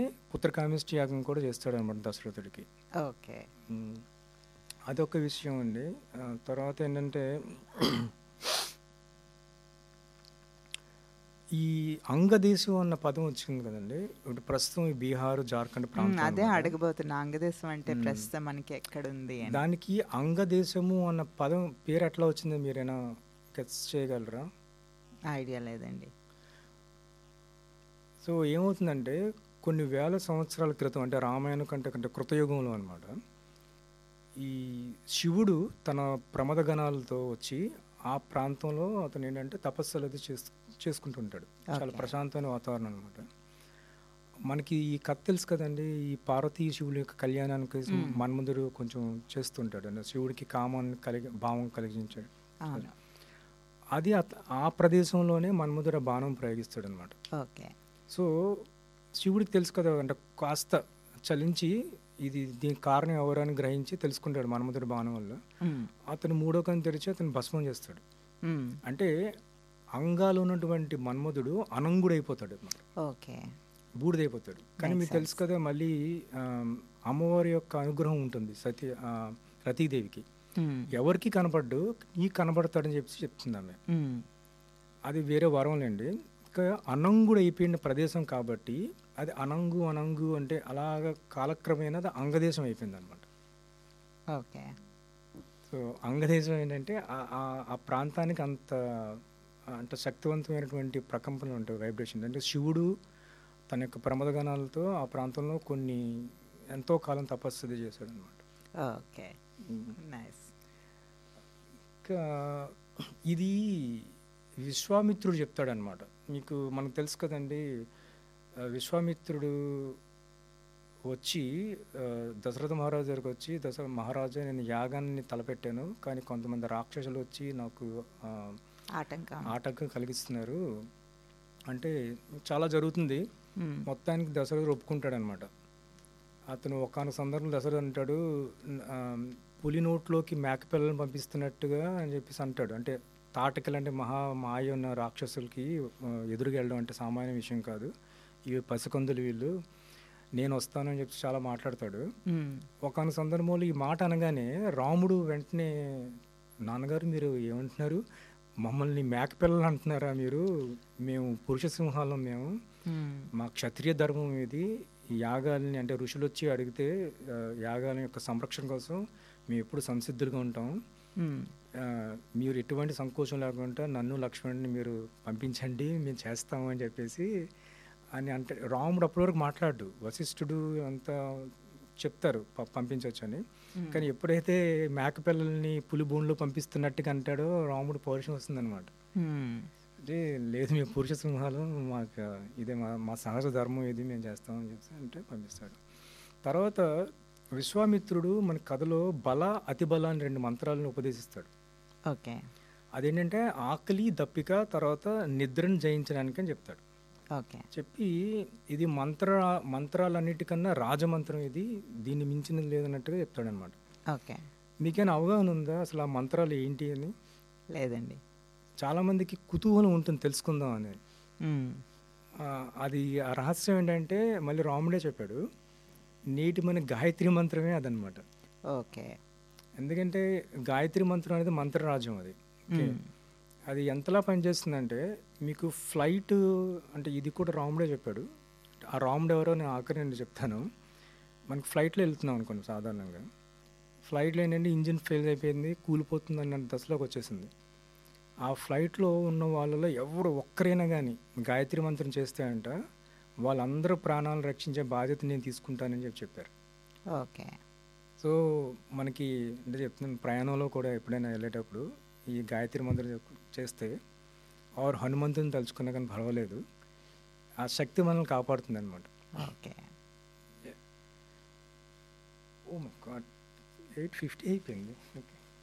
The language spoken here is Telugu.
పుత్రకామిష్టి యాగం కూడా చేస్తాడు అనమాట దశరథుడికి ఓకే ఉమ్. అదొక విషయం అండి ఆ, తర్వాత ఏంటంటే ఈ అంగదేశం అన్న పదం వచ్చింది కదండి ఇప్పుడు ప్రస్తుతం ఈ బీహార్ జార్ఖండ్ మ్, ప్రాంతం అదే అన్నమాట. అడగబోతున్నా అంగదేశం అంటే ప్రస్తుతం మనకి ఎక్కడుంది అని దానికి అంగదేశము అన్న పదం పేరు ఎట్లా వచ్చిందో మీరైనా గెస్ చేయగలరా ఐడియా లేదండి సో ఏమవుతుందంటే కొన్ని వేల సంవత్సరాల క్రితం అంటే రామాయణం కంటే కంటే కృతయుగంలో అనమాట ఈ శివుడు తన ప్రమద గణాలతో వచ్చి ఆ ప్రాంతంలో అతను ఏంటంటే తపస్సులు అది చేసు చేసుకుంటుంటాడు చాలా Okay. ప్రశాంతమైన వాతావరణం అనమాట మనకి ఈ కథ తెలుసు కదండి ఈ పార్వతీ శివుల యొక్క కళ్యాణానికి మన్మందుడు కొంచెం చేస్తుంటాడు అంటే శివుడికి కామాన్ని కలిగి భావం కలిగించాడు అవును అది అత- ఆ ప్రదేశంలోనే మన్మధుడు ఆ బాణం ప్రయోగిస్తాడు అనమాట ఓకే సో శివుడికి తెలుసు కదా అంటే కాస్త చలించి ఇది దీనికి కారణం ఎవరని గ్రహించి తెలుసుకుంటాడు మన్మధుడి బాణం వల్ల మ్, అతను మూడో కన్ను తెరిచి అతను భస్మం చేస్తాడు మ్, అంటే అంగాలు ఉన్నటువంటి మన్మధుడు అనంగుడైపోతాడు అనమాట ఓకే బూడిదైపోతాడు కానీ Makes మీకు తెలుసు కదా మళ్ళీ ఆ, అమ్మవారి యొక్క అనుగ్రహం ఉంటుంది సతీ ఆ, రతీదేవికి మ్, ఎవరికి కనపడ్డు నీ కనపడతాడని చెప్పి చెప్తుంది ఆమె మ్, అది వేరే వరంలేండి ఇంకా అనంగుడు అయిపోయిన ప్రదేశం కాబట్టి అది అనంగు అనంగు అంటే అలాగ కాలక్రమేణా అది అంగదేశం అయిపోయింది అనమాట ఓకే సో అంగదేశం ఏంటంటే ఆ- ఆ- ఆ ప్రాంతానికి అంత అంత శక్తివంతమైనటువంటి ప్రకంపనలు ఉంటాయి వైబ్రేషన్ అంటే శివుడు తన యొక్క ప్రమదగణాలతో ఆ ప్రాంతంలో కొన్ని ఎంతో కాలం తపస్సు అది చేశాడు అనమాట ఓకే నైస్ ఇంకా ఇది విశ్వామిత్రుడు చెప్తాడనమాట మీకు మనకు తెలుసు కదండి ఆ, విశ్వామిత్రుడు వచ్చి ఆ, దశరథ మహారాజు దగ్గరకు వచ్చి దశరథ మహారాజా నేను యాగాన్ని తలపెట్టాను కానీ కొంతమంది రాక్షసులు వచ్చి నాకు ఆ, ఆటంకం ఆటంకం కలిగిస్తున్నారు అంటే చాలా జరుగుతుంది మ్, మొత్తానికి దశరథుడు ఒప్పుకుంటాడనమాట అతను ఒకనొక సందర్భంలో దశరథుడు అంటాడు ఆ, పులి నోట్లోకి మేక పిల్లలను పంపిస్తున్నట్టుగా అని చెప్పేసి అంటాడు అంటే తాటకలు అంటే మహా మాయ ఉన్న రాక్షసులకి ఆ, ఎదురుగా వెళ్ళడం అంటే సామాన్య విషయం కాదు ఇవి పసికందులు వీళ్ళు నేను వస్తానని చెప్పి చాలా మాట్లాడతాడు మ్, ఒకనొక సందర్భంలో ఈ మాట అనగానే రాముడు వెంటనే నాన్నగారు మీరు ఏమంటున్నారు మమ్మల్ని మేక పిల్లలు అంటున్నారా మీరు మేము పురుష సింహాలం మేము మ్, మా క్షత్రియ ధర్మం ఇది ఈ యాగాల్ని అంటే ఋషులు వచ్చి అడిగితే ఆ, యాగాల యొక్క సంరక్షణ కోసం మేము ఎప్పుడు సంసిద్ధులుగా ఉంటాం మ్, ఆ, మీరు ఎటువంటి సంకోచం లేకుండా నన్ను లక్ష్మణుని మీరు పంపించండి మేము చేస్తాము అని చెప్పేసి అని అంటే రాముడు అప్పటి వరకు మాట్లాడు వశిష్ఠుడు అంతా చెప్తారు ప- పంపించవచ్చు అని కానీ ఎప్పుడైతే మేక పిల్లల్ని పులి బోన్లో పంపిస్తున్నట్టుగా అంటాడో రాముడు పౌరుషం వస్తుందన్నమాట మ్, అంటే లేదు మేము పురుష సింహాలు మాకు ఇదే మా మా సహజ ధర్మం ఇది మేము చేస్తామని చెప్పి అంటే పంపిస్తాడు తర్వాత విశ్వామిత్రుడు మన కథలో బల అతి బల అని రెండు మంత్రాలను ఉపదేశిస్తాడు ఓకే అదేంటంటే ఆకలి దప్పిక తర్వాత నిద్రను జయించడానికి అని చెప్తాడు ఓకే చెప్పి ఇది మంత్ర మంత్రాలన్నిటికన్నా రాజమంత్రం ఇది దీన్ని మించినది లేదన్నట్టుగా చెప్తాడనమాట ఓకే మీకేమైనా అవగాహన ఉందా అసలు ఆ మంత్రాలు ఏంటి అని లేదండి చాలామందికి కుతూహలం ఉంటుంది తెలుసుకుందాం అని మ్, ఆ, అది ఆ రహస్యం ఏంటంటే మళ్ళీ రాముడే చెప్పాడు నేటి మన గాయత్రి మంత్రమే అదనమాట ఓకే ఎందుకంటే గాయత్రి మంత్రం అనేది మంత్రరాజ్యం అది ఓకే. మ్, అది ఎంతలా పనిచేస్తుందంటే మీకు ఫ్లైట్ అంటే ఇది కూడా రాముడే చెప్పాడు ఆ రాముడు ఎవరో నేను ఆఖరి నేను చెప్తాను మనకి ఫ్లైట్లో వెళ్తున్నాం అనుకోండి సాధారణంగా ఫ్లైట్లో ఏంటంటే ఇంజిన్ ఫెయిల్ అయిపోయింది కూలిపోతుంది అన్న దశలోకి వచ్చేసింది ఆ ఫ్లైట్లో ఉన్న వాళ్ళలో ఎవరు ఒక్కరైనా కానీ గాయత్రి మంత్రం చేస్తే అంట వాళ్ళందరూ ప్రాణాలు రక్షించే బాధ్యత నేను తీసుకుంటానని చెప్పి చెప్పారు ఓకే సో మనకి అంటే చెప్తున్నాను ప్రయాణంలో కూడా ఎప్పుడైనా వెళ్ళేటప్పుడు ఈ గాయత్రి మంత్రం చెప్- చేస్తే ఆర్ హనుమంతుని తలుచుకున్నా కానీ పర్వాలేదు ఆ శక్తి మనల్ని కాపాడుతుంది అనమాట okay oh my god eight fifty అయిపోయింది ఓకే